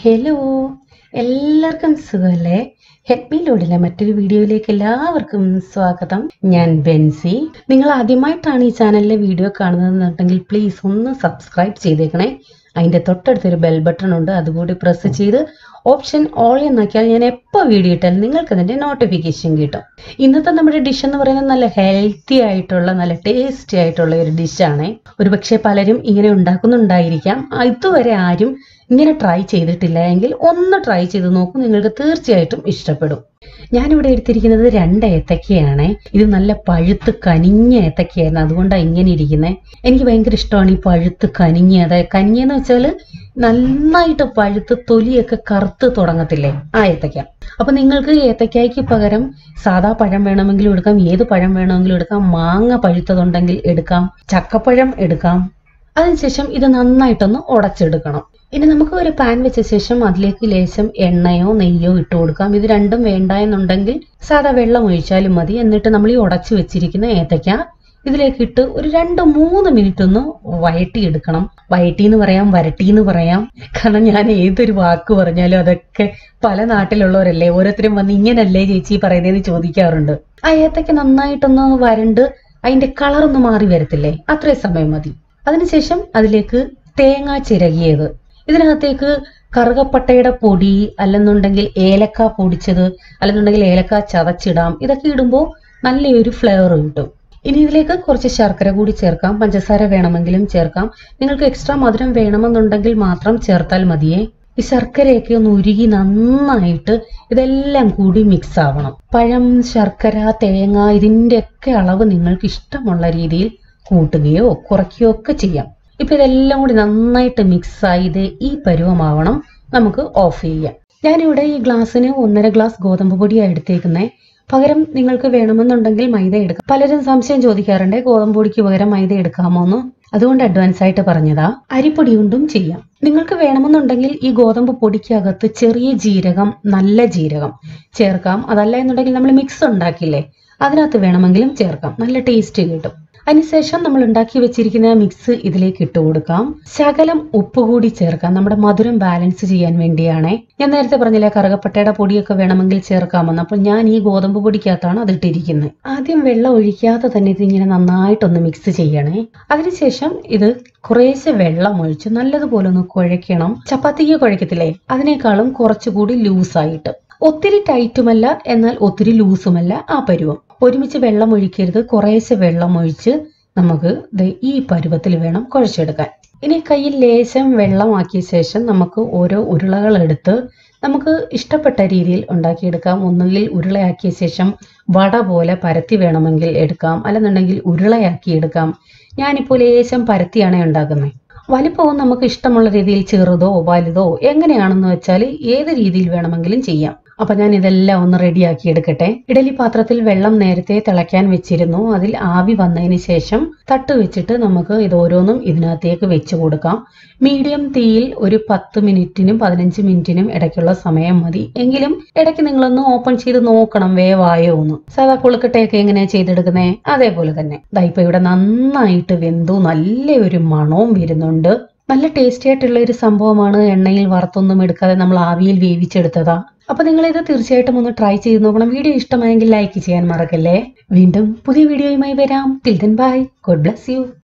hello എല്ലാവർക്കും സുഖമല്ലേ ഹെപ്പി ലോഡിലെ മറ്റൊരു വീഡിയോയിലേക്ക് എല്ലാവർക്കും സ്വാഗതം ഞാൻ ബെൻസി നിങ്ങൾ ആദ്യമായിട്ടാണ് ഈ ചാനലിലെ വീഡിയോ കാണുന്നതെന്നുണ്ടെങ്കിൽ പ്ലീസ് ഒന്ന് സബ്സ്ക്രൈബ് ചെയ്തേക്കണേ അതിൻ്റെ തൊട്ടടുത്തൊരു ബെൽ ബട്ടൺ ഉണ്ട് അതുകൂടി പ്രസ് ചെയ്ത് ഓപ്ഷൻ ഓൾ എന്നാക്കിയാൽ ഞാൻ എപ്പോൾ വീഡിയോ ഇട്ടാലും നിങ്ങൾക്ക് അതിൻ്റെ നോട്ടിഫിക്കേഷൻ കിട്ടും ഇന്നത്തെ നമ്മുടെ ഡിഷ് എന്ന് പറയുന്നത് നല്ല ഹെൽത്തി ആയിട്ടുള്ള നല്ല ടേസ്റ്റി ആയിട്ടുള്ള ഒരു ഡിഷാണ് ഒരുപക്ഷെ പലരും ഇങ്ങനെ ഉണ്ടാക്കുന്നുണ്ടായിരിക്കാം ആ, ഇതുവരെ ആരും ഇങ്ങനെ ട്രൈ ചെയ്തിട്ടില്ല എങ്കിൽ ഒന്ന് ട്രൈ ചെയ്ത് നോക്കൂ നിങ്ങൾക്ക് തീർച്ചയായിട്ടും ഇഷ്ടപ്പെടും ഞാനിവിടെ എടുത്തിരിക്കുന്നത് രണ്ട് ഏത്തക്കയാണ് ഇത് നല്ല പഴുത്ത് കനിഞ്ഞ ഏത്തക്കയായിരുന്നു അതുകൊണ്ടാണ് ഇങ്ങനെ ഇരിക്കുന്നത് എനിക്ക് ഭയങ്കര ഇഷ്ടമാണ് ഈ പഴുത്ത് കനിഞ്ഞ അതായത് കനിഞ്ഞെന്ന് വെച്ചാൽ നന്നായിട്ട് പഴുത്ത് തൊലിയൊക്കെ കറുത്ത് തുടങ്ങത്തില്ലേ ആ ഏത്തക്ക അപ്പൊ നിങ്ങൾക്ക് ഏത്തക്കായ്ക്ക് പകരം സാദാ പഴം വേണമെങ്കിലും എടുക്കാം ഏത് പഴം വേണമെങ്കിലും എടുക്കാം മാങ്ങ പഴുത്തതുണ്ടെങ്കിൽ എടുക്കാം ചക്കപ്പഴം എടുക്കാം അതിനുശേഷം ഇത് നന്നായിട്ടൊന്ന് ഉടച്ചെടുക്കണം ഇനി നമുക്ക് ഒരു പാൻ വെച്ച ശേഷം അതിലേക്ക് ലേശം എണ്ണയോ നെയ്യോ ഇട്ട് കൊടുക്കാം ഇത് രണ്ടും വേണ്ട എന്നുണ്ടെങ്കിൽ സാധാ വെള്ളം ഒഴിച്ചാലും മതി എന്നിട്ട് നമ്മൾ ഈ ഉടച്ചു വെച്ചിരിക്കുന്ന ഏത്തയ്ക്ക ഇതിലേക്ക് ഇട്ട് ഒരു രണ്ട് മൂന്ന് മിനിറ്റ് ഒന്ന് വഴട്ടിയെടുക്കണം വഴട്ടി എന്ന് പറയാം വരട്ടി എന്ന് പറയാം കാരണം ഞാൻ ഏതൊരു വാക്ക് പറഞ്ഞാലും അതൊക്കെ പല നാട്ടിലുള്ളവരല്ലേ ഓരോരുത്തരും വന്ന് ഇങ്ങനല്ലേ ചേച്ചി പറയുന്നതെന്ന് ചോദിക്കാറുണ്ട് ആ ഏത്തയ്ക്ക നന്നായിട്ടൊന്ന് വരണ്ട് അതിന്റെ കളർ ഒന്ന് മാറി വരത്തില്ലേ അത്രയും സമയം മതി അതിനുശേഷം അതിലേക്ക് തേങ്ങ ചിരകിയത് ഇതിനകത്തേക്ക് കറുകപ്പട്ടയുടെ പൊടി അല്ലെന്നുണ്ടെങ്കിൽ ഏലക്ക പൊടിച്ചത് അല്ലെന്നുണ്ടെങ്കിൽ ഏലക്ക ചതച്ചിടാം ഇതൊക്കെ ഇടുമ്പോൾ നല്ലൊരു ഫ്ലേവർ കിട്ടും ഇനി ഇതിലേക്ക് കുറച്ച് ശർക്കര കൂടി ചേർക്കാം പഞ്ചസാര വേണമെങ്കിലും ചേർക്കാം നിങ്ങൾക്ക് എക്സ്ട്രാ മധുരം വേണമെന്നുണ്ടെങ്കിൽ മാത്രം ചേർത്താൽ മതിയേ ഈ ശർക്കരയൊക്കെ ഒന്ന് ഉരുകി നന്നായിട്ട് ഇതെല്ലാം കൂടി മിക്സ് ആവണം പഴം ശർക്കര തേങ്ങ ഇതിൻ്റെയൊക്കെ അളവ് നിങ്ങൾക്ക് ഇഷ്ടമുള്ള രീതിയിൽ കൂട്ടുകയോ കുറയ്ക്കുകയോ ഒക്കെ ചെയ്യാം ഇപ്പൊ ഇതെല്ലാം കൂടി നന്നായിട്ട് മിക്സ് ആയത് ഈ പരുവമാവണം നമുക്ക് ഓഫ് ചെയ്യാം ഞാനിവിടെ ഈ ഗ്ലാസ്സിന് ഒന്നര ഗ്ലാസ് ഗോതമ്പ് പൊടിയാണ് എടുത്തേക്കുന്നത് പകരം നിങ്ങൾക്ക് വേണമെന്നുണ്ടെങ്കിൽ മൈദ എടുക്കാം പലരും സംശയം ചോദിക്കാറുണ്ട് ഗോതമ്പ് പൊടിക്ക് പകരം മൈദ എടുക്കാമോ എന്ന് അതുകൊണ്ട് അഡ്വാൻസ് ആയിട്ട് പറഞ്ഞതാ അരിപ്പൊടി കൊണ്ടും ചെയ്യാം നിങ്ങൾക്ക് വേണമെന്നുണ്ടെങ്കിൽ ഈ ഗോതമ്പ് പൊടിക്കകത്ത് ചെറിയ ജീരകം നല്ല ജീരകം ചേർക്കാം അതല്ല എന്നുണ്ടെങ്കിൽ നമ്മൾ മിക്സ് ഉണ്ടാക്കില്ലേ അതിനകത്ത് വേണമെങ്കിലും ചേർക്കാം നല്ല ടേസ്റ്റ് കിട്ടും അതിനുശേഷം നമ്മൾ ഉണ്ടാക്കി വെച്ചിരിക്കുന്ന മിക്സ് ഇതിലേക്ക് ഇട്ട് കൊടുക്കാം ശകലം ഉപ്പ് കൂടി ചേർക്കാം നമ്മുടെ മധുരം ബാലൻസ് ചെയ്യാൻ വേണ്ടിയാണേ ഞാൻ നേരത്തെ പറഞ്ഞില്ലേ കറുകപ്പട്ടയുടെ പൊടിയൊക്കെ വേണമെങ്കിൽ ചേർക്കാമെന്ന് അപ്പോൾ ഞാൻ ഈ ഗോതമ്പ് പൊടിക്കകത്താണ് അത് ഇട്ടിരിക്കുന്നത് ആദ്യം വെള്ളം ഒഴിക്കാതെ തന്നെ ഇതിങ്ങനെ നന്നായിട്ടൊന്ന് മിക്സ് ചെയ്യണേ അതിനുശേഷം ഇത് കുറേശ്ശെ വെള്ളം ഒഴിച്ച് നല്ലതുപോലെ ഒന്ന് കുഴയ്ക്കണം ചപ്പാത്തിക്ക് കുഴക്കത്തില്ലേ അതിനേക്കാളും കുറച്ചുകൂടി ലൂസായിട്ട് ഒത്തിരി ടൈറ്റുമല്ല എന്നാൽ ഒത്തിരി ലൂസുമല്ല ആ പരുവം ഒരുമിച്ച് വെള്ളം ഒഴിക്കരുത് കുറേശ്ശെ വെള്ളം ഒഴിച്ച് നമുക്ക് ദേ ഈ പരുവത്തിൽ വേണം കുഴച്ചെടുക്കാൻ ഇനി കയ്യിൽ ലേശം വെള്ളമാക്കിയ ശേഷം നമുക്ക് ഓരോ ഉരുളകൾ എടുത്ത് നമുക്ക് ഇഷ്ടപ്പെട്ട രീതിയിൽ ഉണ്ടാക്കിയെടുക്കാം ഒന്നുകിൽ ഉരുളയാക്കിയ ശേഷം വട പോലെ പരത്തി വേണമെങ്കിൽ എടുക്കാം അല്ലെന്നുണ്ടെങ്കിൽ ഉരുളയാക്കി എടുക്കാം ഞാനിപ്പോൾ ലേശം പരത്തിയാണ് ഉണ്ടാക്കുന്നത് വലിപ്പവും നമുക്ക് ഇഷ്ടമുള്ള രീതിയിൽ ചെറുതോ വലുതോ എങ്ങനെയാണെന്ന് വെച്ചാൽ ഏത് രീതിയിൽ വേണമെങ്കിലും ചെയ്യാം അപ്പൊ ഞാൻ ഇതെല്ലാം ഒന്ന് റെഡിയാക്കി എടുക്കട്ടെ ഇഡലി പാത്രത്തിൽ വെള്ളം നേരത്തെ തിളയ്ക്കാൻ വെച്ചിരുന്നു അതിൽ ആവി വന്നതിന് ശേഷം തട്ട് വെച്ചിട്ട് നമുക്ക് ഇത് ഓരോന്നും ഇതിനകത്തേക്ക് വെച്ച് കൊടുക്കാം മീഡിയം തീയിൽ ഒരു പത്ത് മിനിറ്റിനും പതിനഞ്ച് മിനിറ്റിനും ഇടയ്ക്കുള്ള സമയം മതി എങ്കിലും ഇടയ്ക്ക് നിങ്ങളൊന്ന് ഓപ്പൺ ചെയ്ത് നോക്കണം വേവായോ എന്ന് സാധാ കൊളുക്കട്ടയൊക്കെ എങ്ങനെയാ ചെയ്തെടുക്കുന്നേ അതേപോലെ തന്നെ ദാ ഇപ്പൊ ഇവിടെ നന്നായിട്ട് വെന്തു നല്ലൊരു മണവും വരുന്നുണ്ട് നല്ല ടേസ്റ്റി ആയിട്ടുള്ള ഒരു സംഭവമാണ് എണ്ണയിൽ വറുത്തൊന്നും എടുക്കാതെ നമ്മൾ ആവിയിൽ വേവിച്ചെടുത്തതാ അപ്പൊ നിങ്ങൾ ഇത് തീർച്ചയായിട്ടും ഒന്ന് ട്രൈ ചെയ്ത് നോക്കണം വീഡിയോ ഇഷ്ടമായെങ്കിൽ ലൈക്ക് ചെയ്യാൻ മറക്കല്ലേ വീണ്ടും പുതിയ വീഡിയോയുമായി വരാം till then bye God bless U